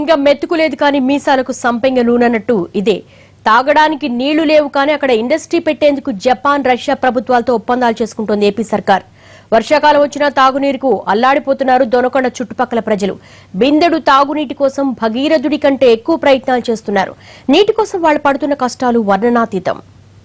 సింగం మెత్తుకులేదు కానీ మీసాలకు సంపెంగ నూనన్నట్టు ఇదే తాగడానికి నీళ్లు లేవు కానీ అక్కడ ఇండస్ట్రీ పెట్టేందుకు జపాన్ రష్యా ప్రభుత్వాలతో ఒప్పందాలు చేసుకుంటోంది ఏపీ సర్కార్ వర్షాకాలం వచ్చినా తాగునీరుకు అల్లాడిపోతున్నారు దొనకొండ చుట్టుపక్కల ప్రజలు బిందెడు తాగునీటి కోసం భగీరథుడి కంటే ఎక్కువ ప్రయత్నాలు చేస్తున్నారు నీటి కోసం వాళ్ళు పడుతున్న కష్టాలు వర్ణనాతీతం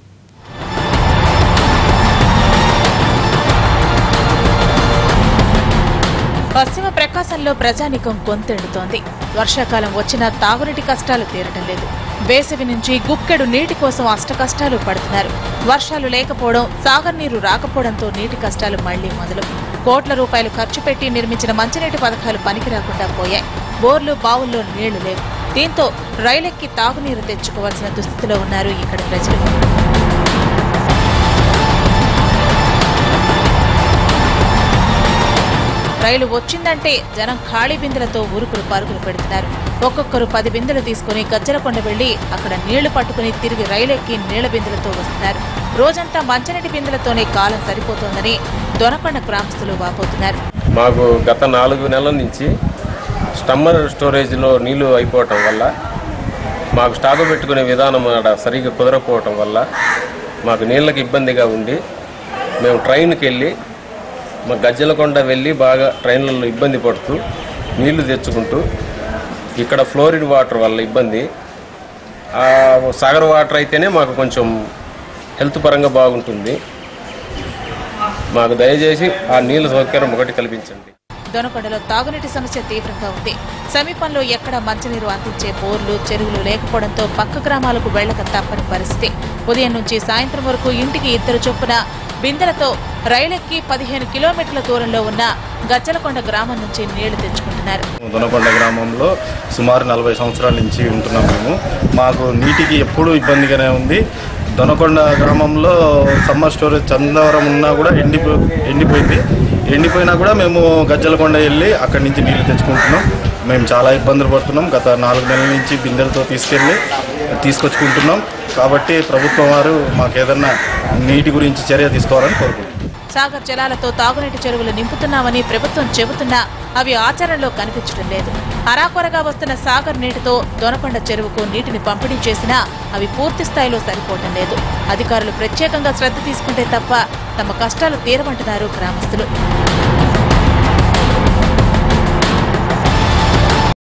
పశ్చిమ ప్రకాశంలో ప్రజానికం గొంతెండుతోంది వర్షాకాలం వచ్చినా తాగునీటి కష్టాలు తీరటం లేదు వేసవి నుంచి గుక్కెడు నీటి కోసం అష్ట కష్టాలు పడుతున్నారు వర్షాలు లేకపోవడం సాగర్ నీరు రాకపోవడంతో నీటి కష్టాలు మళ్లీ మొదలు కోట్ల రూపాయలు ఖర్చు పెట్టి నిర్మించిన మంచినీటి పథకాలు పనికి రాకుండా పోయాయి బోర్లు బావుల్లో నీళ్లు లేవు దీంతో రైలెక్కి తాగునీరు తెచ్చుకోవాల్సిన దుస్థితిలో ఉన్నారు ఇక్కడ ప్రజలు రైలు వచ్చిందంటే జనం ఖాళీ బిందెలతో ఊరుకులు పరుగులు పెడుతున్నారు ఒక్కొక్కరు పది బిందెలు తీసుకుని గజ్జలకొండ వెళ్లి అక్కడ నీళ్లు పట్టుకుని తిరిగి రైలెక్కి నీళ్ల బిందెలతో వస్తున్నారు రోజంతా మంచినీటి బిందెలతోనే కాలం సరిపోతోందని దొనకొండ గ్రామస్తులు వాపోతున్నారు మాకు గత నాలుగు నెలల నుంచి స్టమ్మర్ స్టోరేజ్లో నీళ్లు అయిపోవటం వల్ల మాకు స్టాకు పెట్టుకునే విధానం ఆడ సరిగ్గా కుదరకపోవటం వల్ల మాకు నీళ్ళకి ఇబ్బందిగా ఉండి మేము ట్రైన్కి వెళ్ళి మా గజ్జలకొండ వెళ్ళి బాగా ట్రైన్లలో ఇబ్బంది పడుతూ నీళ్లు తెచ్చుకుంటూ ఇక్కడ ఫ్లోరిడ్ వాటర్ వల్ల ఇబ్బంది ఆ సాగర్ వాటర్ అయితేనే మాకు కొంచెం హెల్త్ పరంగా బాగుంటుంది మాకు దయచేసి ఆ నీళ్ళ సౌకర్యం ఒకటి కల్పించండి దొనకొండలో తాగునీటి సమస్య తీవ్రంగా ఉంది సమీపంలో ఎక్కడ మంచినీరు అందించే బోర్లు చెరువులు లేకపోవడంతో పక్క గ్రామాలకు వెళ్లక తప్పని పరిస్థితి ఉదయం నుంచి సాయంత్రం వరకు ఇంటికి ఇద్దరు చొప్పున బిందెలతో రైలెక్కి పదిహేను కిలోమీటర్ల దూరంలో ఉన్న గజ్జలకొండ గ్రామం నుంచి నీళ్లు తెచ్చుకుంటున్నారు దొనకొండ గ్రామంలో సుమారు నలభై సంవత్సరాల నుంచి ఉంటున్నాం మేము మాకు నీటికి ఎప్పుడూ ఇబ్బందిగానే ఉంది దొనకొండ గ్రామంలో సమ్మర్ స్టోరేజ్ చందవరం ఉన్నా కూడా ఎండిపో ఎండిపోయింది ఎండిపోయినా కూడా మేము గజ్జలకొండ వెళ్ళి అక్కడి నుంచి నీళ్లు తెచ్చుకుంటున్నాం మేము చాలా ఇబ్బందులు పడుతున్నాం గత నాలుగు నెలల నుంచి బిందెలతో తీసుకెళ్ళి తీసుకొచ్చుకుంటున్నాం కాబట్టి ప్రభుత్వం వారు మాకు ఏదన్నా నీటి గురించి చర్య తీసుకోవాలని కోరుకుంటున్నాం సాగర్ జలాలతో తాగునీటి చెరువులు నింపుతున్నామని ప్రభుత్వం చెబుతున్నా అవి ఆచరణలో కనిపించడం లేదు అరాకొరగా వస్తున్న సాగర్ నీటితో దొనకొండ చెరువుకు నీటిని పంపిణీ చేసినా అవి పూర్తి స్థాయిలో సరిపోవటం లేదు అధికారులు ప్రత్యేకంగా శ్రద్ధ తీసుకుంటే తప్ప తమ కష్టాలు తీరమంటున్నారు గ్రామస్తులు